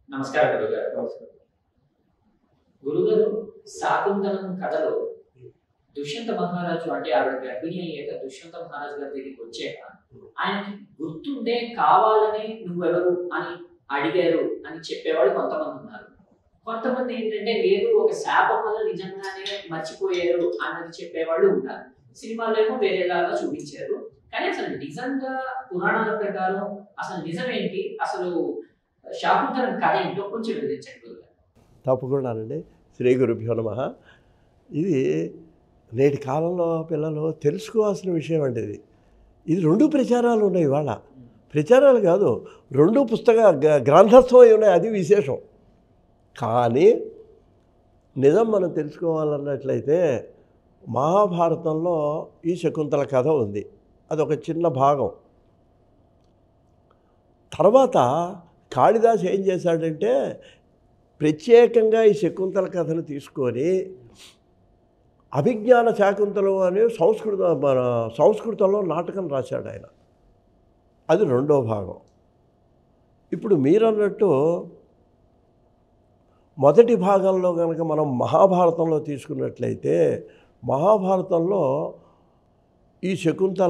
నమస్కారం గురుగారు గురుగారు శాకుంతలం కథలో దుష్యంత మహారాజు అంటే ఆవిడ గర్భిణి అయ్యాక దుష్యంత మహారాజు గారి దగ్గరికి వచ్చాక ఆయనకి గుర్తుండే కావాలని నువ్వెవరు అని అడిగారు అని చెప్పేవాళ్ళు కొంతమంది ఉన్నారు కొంతమంది ఏంటంటే లేదు ఒక శాపం వల్ల నిజంగానే మర్చిపోయారు అన్నది చెప్పేవాళ్ళు ఉన్నారు సినిమాలో ఏమో వేరేలాగా చూపించారు కానీ అసలు నిజంగా పురాణాల ప్రకారం అసలు నిజమేంటి అసలు శాకుంతలం కథ ఏంటో కొంచెం వివరించండి గురుగారు తప్పకుండానండి శ్రీ గురుభ్యో నమ ఇది నేటి కాలంలో పిల్లలు తెలుసుకోవాల్సిన విషయం అండి ఇది ఇది రెండు ప్రచారాలు ఉన్నాయి ఇవాళ ప్రచారాలు కాదు రెండు పుస్తక గ- గ్రంథస్థం అయి ఉన్నాయి అది విశేషం కానీ నిజం మనం తెలుసుకోవాలన్నట్లయితే మహాభారతంలో ఈ శకుంతల కథ ఉంది అదొక చిన్న భాగం తర్వాత కాళిదాస్ ఏం చేశాడంటే ప్రత్యేకంగా ఈ శకుంతల కథను తీసుకొని అభిజ్ఞాన శాకుంతలం అనే సంస్కృత మన సంస్కృతంలో నాటకం రాశాడు ఆయన అది రెండో భాగం ఇప్పుడు మీరన్నట్టు మొదటి భాగంలో కనుక మనం మహాభారతంలో తీసుకున్నట్లయితే మహాభారతంలో ఈ శకుంతల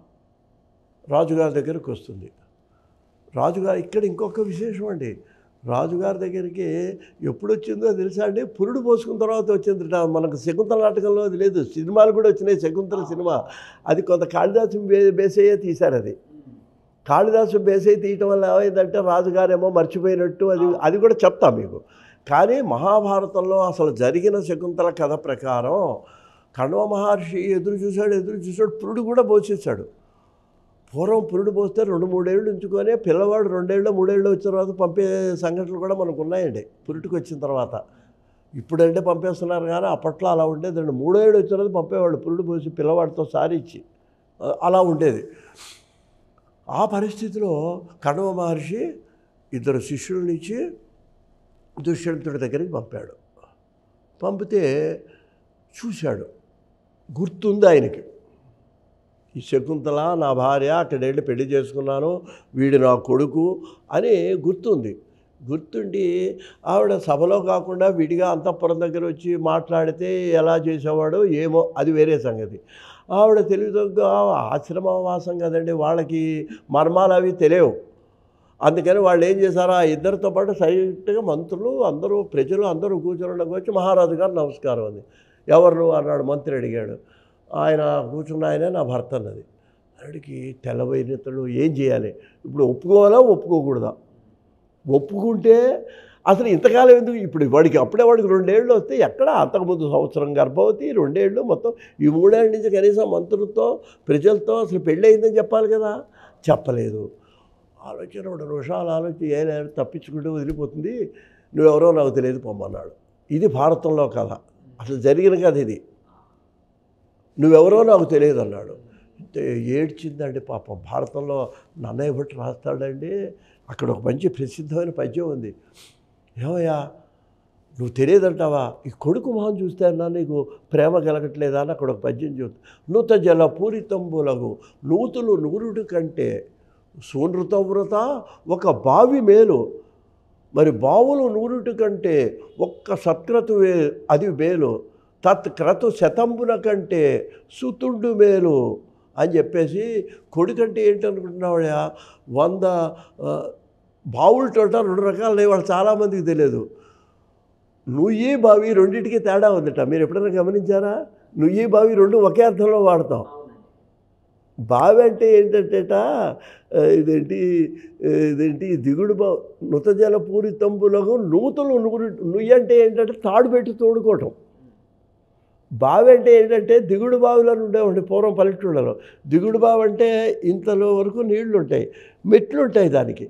రాజుగారి దగ్గరికి వస్తుంది రాజుగారు ఇక్కడ ఇంకొక విశేషం అండి రాజుగారి దగ్గరికి ఎప్పుడు వచ్చిందో తెలుసా అండి పురుడు పోసుకున్న తర్వాత వచ్చింది మనకు శకుంతల నాటకంలో అది లేదు సినిమాలు కూడా వచ్చినాయి శకుంతల సినిమా అది కొంత కాళిదాసు బే బేసయ్యే తీశారు అది కాళిదాసు బేసయ్య తీయటం వల్ల ఏమైందంటే రాజుగారేమో మర్చిపోయినట్టు అది అది కూడా చెప్తా మీకు కానీ మహాభారతంలో అసలు జరిగిన శకుంతల కథ ప్రకారం కణవ మహర్షి ఎదురు చూశాడు ఎదురు చూశాడు పురుడు కూడా పోసేశాడు పూర్వం పురుడు పోస్తే రెండు మూడేళ్ళు ఉంచుకొని పిల్లవాడు రెండేళ్ళు మూడేళ్ళు వచ్చిన తర్వాత పంపే సంఘటనలు కూడా మనకు ఉన్నాయండి పురుటికి వచ్చిన తర్వాత ఇప్పుడంటే పంపేస్తున్నారు కానీ అప్పట్లో అలా ఉండేది రెండు మూడేళ్ళు వచ్చిన తర్వాత పంపేవాడు పురుడు పోసి పిల్లవాడితో సారిచ్చి ఆ, అలా ఉండేది ఆ పరిస్థితిలో కణవ మహర్షి ఇద్దరు శిష్యులనిచ్చి దుష్యంతుడి దగ్గరికి పంపాడు పంపితే చూశాడు గుర్తుంది ఆయనకి ఈ శకుంతల నా భార్య అక్కడ వెళ్ళి పెళ్లి చేసుకున్నాను వీడు నా కొడుకు అని గుర్తుంది గుర్తుండి ఆవిడ సభలో కాకుండా విడిగా అంతఃపురం దగ్గర వచ్చి మాట్లాడితే ఎలా చేసేవాడో ఏమో అది వేరే సంగతి ఆవిడ తెలివితగ్గ ఆశ్రమవాసం కదండి వాళ్ళకి మర్మాలు అవి తెలియవు అందుకని వాళ్ళు ఏం చేశారు ఆ ఇద్దరితో పాటు సైలెంట్గా మంత్రులు అందరూ ప్రజలు అందరూ కూర్చోడానికి వచ్చి మహారాజు గారు నమస్కారం అంది ఎవరు నువ్వు అన్నాడు మంత్రి అడిగాడు ఆయన కూర్చున్న ఆయనే నా భర్త అన్నది అడిగి తెల్లబోయినతడు ఏం చేయాలి ఇప్పుడు ఒప్పుకోవాలా ఒప్పుకోకూడదా ఒప్పుకుంటే అసలు ఇంతకాలం ఎందుకు ఇప్పుడు వాడికి అప్పుడే వాడికి రెండేళ్ళు వస్తే ఎక్కడ అంతకుముందు సంవత్సరం గర్భవతి రెండేళ్ళు మొత్తం ఈ మూడేళ్ళ నుంచి కనీసం మంత్రులతో ప్రజలతో అసలు పెళ్ళి అయిందని చెప్పాలి కదా చెప్పలేదు ఆలోచన రెండు నిమిషాలు ఆలోచన ఏ లేదు తప్పించుకుంటూ వదిలిపోతుంది నువ్వెవరో నాకు తెలియదు పొమ్మన్నాడు ఇది భారతంలో కథ అసలు జరిగిన కథ ఇది నువ్వెవరో నాకు తెలియదు అన్నాడు అంటే ఏడ్చిందండి పాపం భారతంలో నన్నయ్య భట్ రాస్తాడండి అక్కడ ఒక మంచి ప్రసిద్ధమైన పద్యం ఉంది ఏమయ్యా నువ్వు తెలియదంటావా ఈ కొడుకు మొహం చూస్తే అన్నా నీకు ప్రేమ కలగట్లేదా అని అక్కడ ఒక పద్యం చూస్తుంది నూత జల పూరితంబులగు నూతులు నూరుడు కంటే సూనృతవ్రత ఒక బావి మేలు మరి బావులు నూరుటి కంటే ఒక్క సత్క్రతు వే అది మేలు తత్క్రతు శతంబున కంటే సుతుండు మేలు అని చెప్పేసి కొడుకంటే ఏంటనుకుంటున్నావా వంద ఆ, బావులతోట రెండు రకాలు లేవు వాళ్ళు చాలామందికి తెలియదు నుయ్యి బావి రెండింటికి తేడా ఉందట మీరు ఎప్పుడైనా గమనించారా నుయ్యి బావి రెండు ఒకే అర్థంలో వాడతాం అవునండి బావి అంటే ఏంటంటేట ఆ, ఇదేంటి ఆ, ఇదేంటి దిగుడు బా నుతజల పూరితంబులకు నూతులు నుగురు నుయ్యి అంటే ఏంటంటే తాడు పెట్టి తోడుకోవటం బావి అంటే ఏంటంటే దిగుడు బావిలో ఉండేవండి పూర్వం పల్లెటూళ్ళలో దిగుడు బావి అంటే ఇంతలో వరకు నీళ్లు ఉంటాయి మెట్లు ఉంటాయి దానికి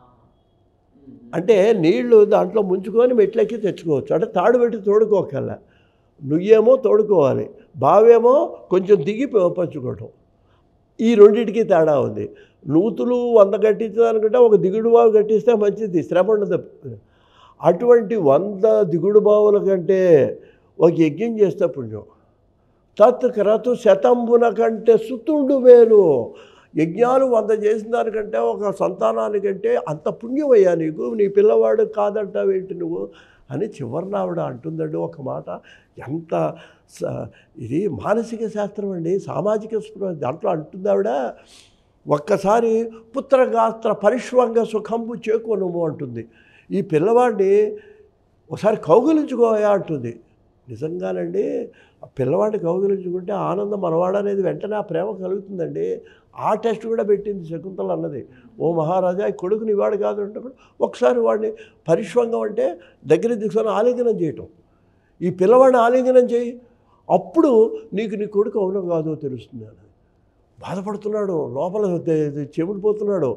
అంటే నీళ్లు దాంట్లో ముంచుకొని మెట్లెక్కి తెచ్చుకోవచ్చు అంటే తాడు పెట్టి తోడుకోకల్లా నుయ్యేమో తోడుకోవాలి బావేమో కొంచెం దిగి ప- పంచుకోవటం ఈ రెండింటికి తేడా ఉంది నూతులు వంద కట్టించాలనుకుంటే ఒక దిగుడు బావి కట్టిస్తే మంచిది శ్రమ ఉండదు అటువంటి వంద దిగుడు బావుల కంటే ఒక యజ్ఞం చేస్తే పుణ్యం తత్ క్రతు శతంబున కంటే సుతుండు మేలు యజ్ఞాలు వంద చేసిన దానికంటే ఒక సంతానానికంటే అంత పుణ్యమయ్యా నీకు నీ పిల్లవాడు కాదంటావేంటి నువ్వు అని చివరిన ఆవిడ అంటుందండి ఒక మాట ఎంత స- ఇది మానసిక శాస్త్రం అండి సామాజిక స్పృహ దాంట్లో అంటుంది ఆవిడ ఒక్కసారి పుత్రగాత్ర పరిష్వంగ సుఖంబు చేకొనుము అంటుంది ఈ పిల్లవాడిని ఒకసారి కౌగిలించుకోయా అంటుంది నిజంగానండి ఆ పిల్లవాడిని కౌగిలించుకుంటే ఆనందం మనవాడు అనేది వెంటనే ఆ ప్రేమ కలుగుతుందండి ఆ టెస్ట్ కూడా పెట్టింది శకుంతల అన్నది ఓ మహారాజా ఈ కొడుకు నీ వాడు కాదు అంటే కూడా ఒకసారి వాడిని పరిష్వంగం అంటే దగ్గర తీసుకొని ఆలింగనం చేయటం ఈ పిల్లవాడిని ఆలింగనం చేయి అప్పుడు నీకు నీ కొడుకు అవునో కాదో తెలుస్తుంది అని బాధపడుతున్నాడు లోపల తె- చెమిడిపోతున్నాడు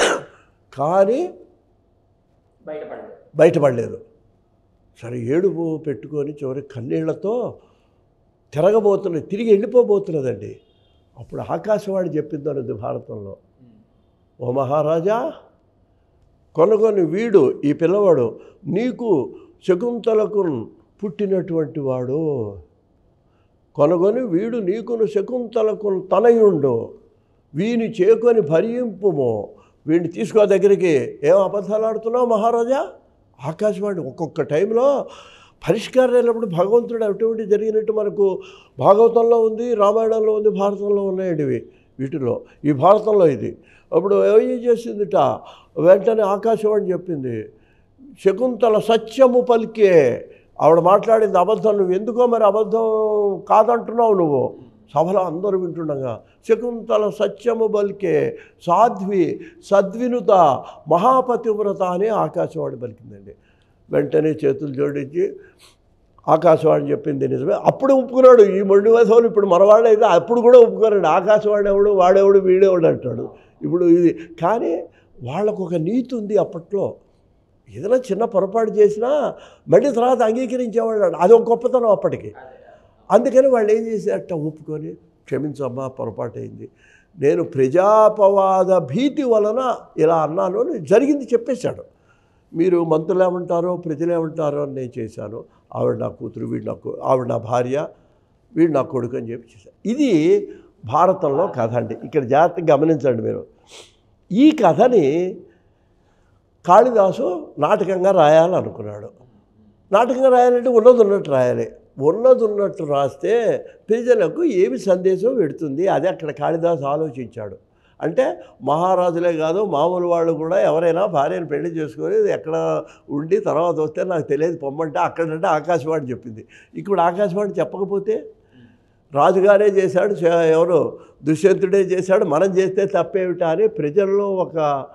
కానీ బయటపడలేదు బయటపడలేదు సరే ఏడుపు పెట్టుకొని చివరి కన్నీళ్లతో తిరగబోతున్నది తిరిగి వెళ్ళిపోబోతున్నదండి అప్పుడు ఆకాశవాణి చెప్పిందన్నది భారతంలో ఉమ్. ఓ మహారాజా కొనగొని వీడు ఈ పిల్లవాడు నీకు శకుంతలకు పుట్టినటువంటి వాడు కొనగొని వీడు నీకును శకుంతలకు తనయుండు వీని చేకొని భరింపుము వీడిని తీసుకో దగ్గరికి ఏం అబద్ధాలు ఆడుతున్నావు మహారాజా ఆకాశవాణి ఒక్కొక్క టైంలో పరిష్కారం అయినప్పుడు భగవంతుడు అటువంటి జరిగినట్టు మనకు భాగవతంలో ఉంది రామాయణంలో ఉంది భారతంలో ఉన్నాయండి ఇవి వీటిలో ఈ భారతంలో ఇది అప్పుడు ఏం చేసిందిట వెంటనే ఆకాశవాణి చెప్పింది శకుంతల సత్యము పలికే ఆవిడ మాట్లాడింది అబద్ధం నువ్వు ఎందుకో మరి అబద్ధం కాదంటున్నావు నువ్వు సభలో అందరూ వింటుండగా శకుంతల సత్యము బలికే సాధ్వి సద్వినుత మహాపతివ్రత అని ఆకాశవాణి పలికిందండి వెంటనే చేతులు జోడించి ఆకాశవాణి చెప్పింది నిజమే అప్పుడు ఒప్పుకున్నాడు ఈ మొండి వేసవులు ఇప్పుడు మనవాళ్ళు అయితే అప్పుడు కూడా ఒప్పుకున్నాడు ఆకాశవాణి ఎవడు వాడెవడు వీడెవడు అంటాడు ఇప్పుడు ఇది కానీ వాళ్ళకు ఒక నీతి ఉంది అప్పట్లో ఏదైనా చిన్న పొరపాటు చేసినా మళ్ళీ తర్వాత అంగీకరించేవాళ్ళు అది ఒక గొప్పతనం అప్పటికి అదే. అందుకని వాళ్ళు ఏం చేశారట ఒప్పుకొని క్షమించమ్మా పొరపాటు అయింది నేను ప్రజాపవాద భీతి వలన ఇలా అన్నాను అని జరిగింది చెప్పేశాడు మీరు మంత్రులు ఏమంటారో ప్రజలు ఏమంటారో అని నేను చేశాను ఆవిడ నా కూతురు వీడు నా కూ- ఆవిడ నా భార్య వీడు నా కొడుకు అని చెప్పి చేశాను ఇది భారతంలో కథ అండి ఇక్కడ జాగ్రత్తగా గమనించండి మీరు ఈ కథని కాళిదాసు నాటకంగా రాయాలనుకున్నాడు నాటకంగా రాయాలంటే ఉన్నది ఉన్నట్టు రాయాలి ఉన్నది ఉన్నట్టు రాస్తే ప్రజలకు ఏమి సందేశం పెడుతుంది అది అక్కడ కాళిదాసు ఆలోచించాడు అంటే మహారాజులే కాదు మామూలు వాళ్ళు కూడా ఎవరైనా భార్యను పెళ్లి చేసుకొని ఎక్కడ ఉండి తర్వాత వస్తే నాకు తెలియదు పొమ్మంటే అక్కడంటే ఆకాశవాణి చెప్పింది ఇప్పుడు ఆకాశవాణి చెప్పకపోతే రాజుగారే చేశాడు చే- ఎవరు దుష్యంతుడే చేశాడు మనం చేస్తే తప్పేమిటా అని ప్రజల్లో ఒక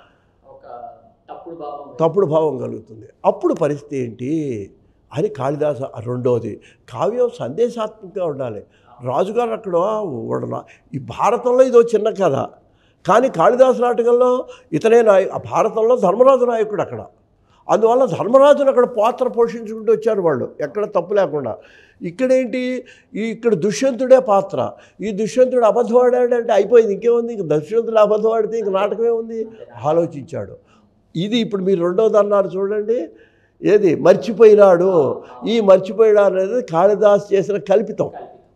ఒక తప్పుడు భావం తప్పుడు భావం కలుగుతుంది అప్పుడు పరిస్థితి ఏంటి అని కాళిదాస రెండోది కావ్యం సందేశాత్మకంగా ఉండాలి రాజుగారు అక్కడ ఉండన ఈ భారతంలో ఇదో చిన్న కథ కానీ కాళిదాసు నాటకంలో ఇతనే నాయ ఆ భారతంలో ధర్మరాజు నాయకుడు అక్కడ అందువల్ల ధర్మరాజును అక్కడ పాత్ర పోషించుకుంటూ వచ్చారు వాళ్ళు ఎక్కడ తప్పు లేకుండా ఇక్కడేంటి ఈ ఇక్కడ దుష్యంతుడే పాత్ర ఈ దుష్యంతుడు అబద్ధం ఆడాడంటే అయిపోయింది ఇంకేముంది ఇంక దుష్యంతుడు అబద్ధం ఆడితే ఇంక నాటకమే ఉంది ఆలోచించాడు ఇది ఇప్పుడు మీరు రెండోది అన్నారు చూడండి ఏది మర్చిపోయినాడు ఈ మర్చిపోయినాడు అనేది కాళిదాస్ చేసిన కల్పితం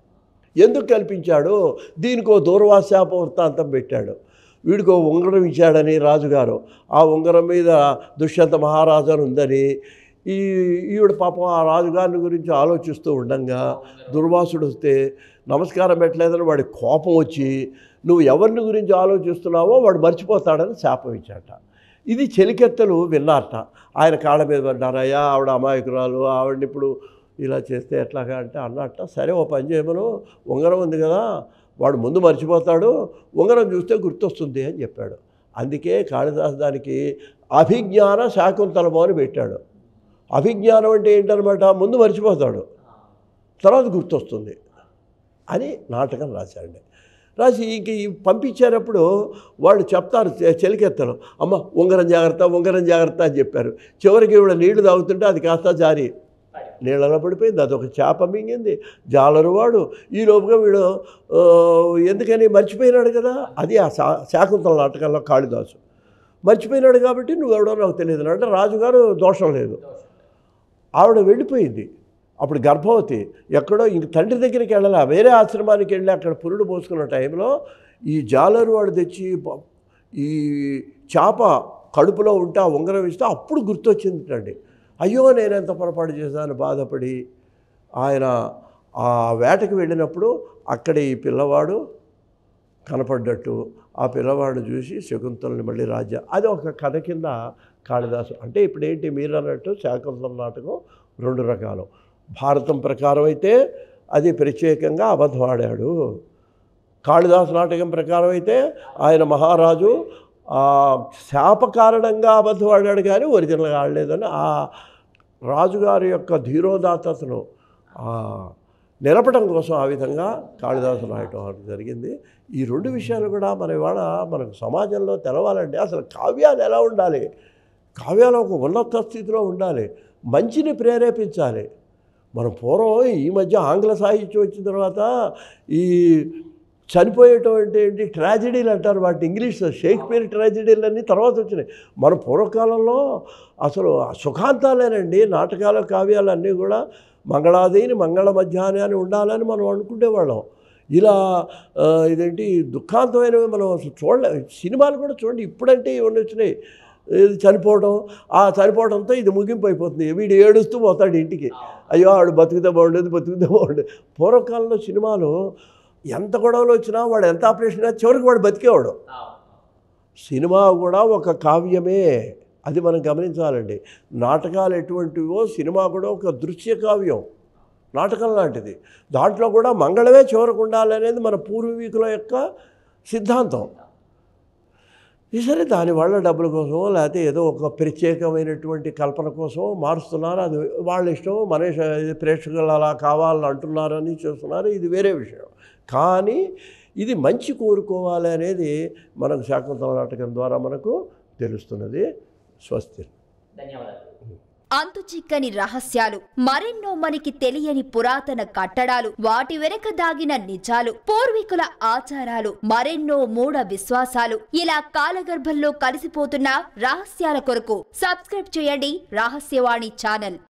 ఎందుకు కల్పించాడు దీనికో దూర్వాశాప వృత్తాంతం పెట్టాడు వీడికో ఉంగరం ఇచ్చాడని రాజుగారు ఆ ఉంగరం మీద దుష్యంత మహారాజు అని ఉందని ఈ ఈవిడ పాపం ఆ రాజుగారిని గురించి ఆలోచిస్తూ ఉండంగా దుర్వాసుడు వస్తే నమస్కారం పెట్టలేదని వాడి కోపం వచ్చి నువ్వు ఎవరిని గురించి ఆలోచిస్తున్నావో వాడు మర్చిపోతాడని శాపం ఇచ్చాట ఇది చెలికెత్తలు విన్నారట ఆయన కాళ్ళ మీద పడ్డారయ్యా ఆవిడ అమాయకురాలు ఆవిడని ఇప్పుడు ఇలా చేస్తే ఎట్లాగా అంటే అన్నట్ట సరే ఓ పని చేయమను ఉంగరం ఉంది కదా వాడు ముందు మర్చిపోతాడు ఉంగరం చూస్తే గుర్తొస్తుంది అని చెప్పాడు అందుకే కాళిదాసు దానికి అభిజ్ఞాన శాకుంతలము అని పెట్టాడు అభిజ్ఞానం అంటే ఏంటనమాట ముందు మర్చిపోతాడు తర్వాత గుర్తొస్తుంది అని నాటకం రాశాడు రాసి ఇంక ఈ పంపించేటప్పుడు వాళ్ళు చెప్తారు చె- చెలికెత్తలు అమ్మ ఉంగరం జాగ్రత్త ఉంగరం జాగ్రత్త అని చెప్పారు చివరికి ఇవిడ నీళ్లు తాగుతుంటే అది కాస్త జారి నీళ్ళలో పడిపోయింది అదొక చేప మింగింది జాలరు వాడు ఈ లోపుగా వీడు ఆ, ఎందుకని మర్చిపోయినాడు కదా అది ఆ శా శాకుంతల నాటకంలో కాళిదాసు మర్చిపోయినాడు కాబట్టి నువ్వెవడో నాకు తెలియదు అంటే రాజుగారు దోషం లేదు ఆవిడ వెళ్ళిపోయింది అప్పుడు గర్భవతి ఎక్కడో ఇంక తండ్రి దగ్గరికి వెళ్ళాల వేరే ఆశ్రమానికి వెళ్ళి అక్కడ పురుడు పోసుకున్న టైంలో ఈ జాలరు వాడు తెచ్చి ప- ఈ చేప కడుపులో ఉంటే ఆ ఉంగరం ఇస్తే అప్పుడు గుర్తొచ్చిందండి అయ్యో నేను ఎంత పొరపాటు చేశాను బాధపడి ఆయన ఆ వేటకి వెళ్ళినప్పుడు అక్కడ ఈ పిల్లవాడు కనపడ్డట్టు ఆ పిల్లవాడు చూసి శకుంతలని మళ్ళీ రాజ్య అది ఒక కథ కింద కాళిదాసు అంటే ఇప్పుడు ఏంటి మీరు అన్నట్టు శాకుంతలం నాటకం రెండు రకాలు భారతం ప్రకారం అయితే అది ప్రత్యేకంగా అబద్ధం ఆడాడు కాళిదాసు నాటకం ప్రకారం అయితే ఆయన మహారాజు ఆ శాప కారణంగా అబద్ధం ఆడాడు కానీ ఒరిజినల్గా ఆడలేదని ఆ రాజుగారి యొక్క ధీరోదాత్తను ఆ నిలపడం కోసం ఆ విధంగా కాళిదాసు రాయటం అనేది జరిగింది ఈ రెండు విషయాలు కూడా మన ఇవాళ మనకు సమాజంలో తెలవాలంటే అసలు కావ్యాలు ఎలా ఉండాలి కావ్యాలు ఒక ఉన్నత స్థితిలో ఉండాలి మంచిని ప్రేరేపించాలి మనం పూర్వం ఈ మధ్య ఆంగ్ల సాహిత్యం వచ్చిన తర్వాత ఈ చనిపోయేటువంటి ఏంటి ట్రాజడీలు అంటారు వాటి ఇంగ్లీష్లో షేక్స్పియర్ ట్రాజడీలు అన్నీ తర్వాత వచ్చినాయి మన పూర్వకాలంలో అసలు సుఖాంతాలేనండి నాటకాలు కావ్యాలు అన్నీ కూడా మంగళాదేని మంగళ మధ్యాహ్నం అని ఉండాలని మనం అనుకునేవాళ్ళం ఇలా ఆ, ఇదేంటి దుఃఖాంతమైనవి మనం అసలు చూడలే సినిమాలు కూడా చూడండి ఇప్పుడంటే ఇవన్నీ వచ్చినాయి ఇది చనిపోవడం ఆ చనిపోవడంతో ఇది ముగింపు అయిపోతుంది వీడు ఏడుస్తూ పోతాడు ఇంటికి అయ్యో ఆడు బతుకుతే బాగుండేది బతుకుతే బాగుండేది పూర్వకాలంలో సినిమాలు ఎంత గొడవలు వచ్చినా వాడు ఎంత ఆపరేషన్ అయినా చివరికి వాడు బతికేవాడు సినిమా కూడా ఒక కావ్యమే అది మనం గమనించాలండి నాటకాలు ఎటువంటివో సినిమా కూడా ఒక దృశ్య కావ్యం నాటకం లాంటిది దాంట్లో కూడా మంగళమే చివరకు ఉండాలనేది మన పూర్వీకుల యొక్క సిద్ధాంతం ఈ సరే దానివల్ల డబ్బుల కోసమో లేకపోతే ఏదో ఒక ప్రత్యేకమైనటువంటి కల్పన కోసమో మారుస్తున్నారు అది వాళ్ళ ఇష్టం మన ఇష్టం. ఇది ప్రేక్షకులు అలా కావాలని అంటున్నారని చేస్తున్నారు ఇది వేరే విషయం కానీ ఇది మంచి కోరుకోవాలి అనేది మనకు శాకుంతల నాటకం ద్వారా మనకు తెలుస్తున్నది స్వస్తి ధన్యవాదాలు అంతు చిక్కని రహస్యాలు మరెన్నో మనకి తెలియని పురాతన కట్టడాలు వాటి వెనక దాగిన నిజాలు పూర్వీకుల ఆచారాలు మరెన్నో మూఢ విశ్వాసాలు ఇలా కాలగర్భంలో కలిసిపోతున్న రహస్యాల కొరకు సబ్స్క్రైబ్ చేయండి రహస్యవాణి ఛానల్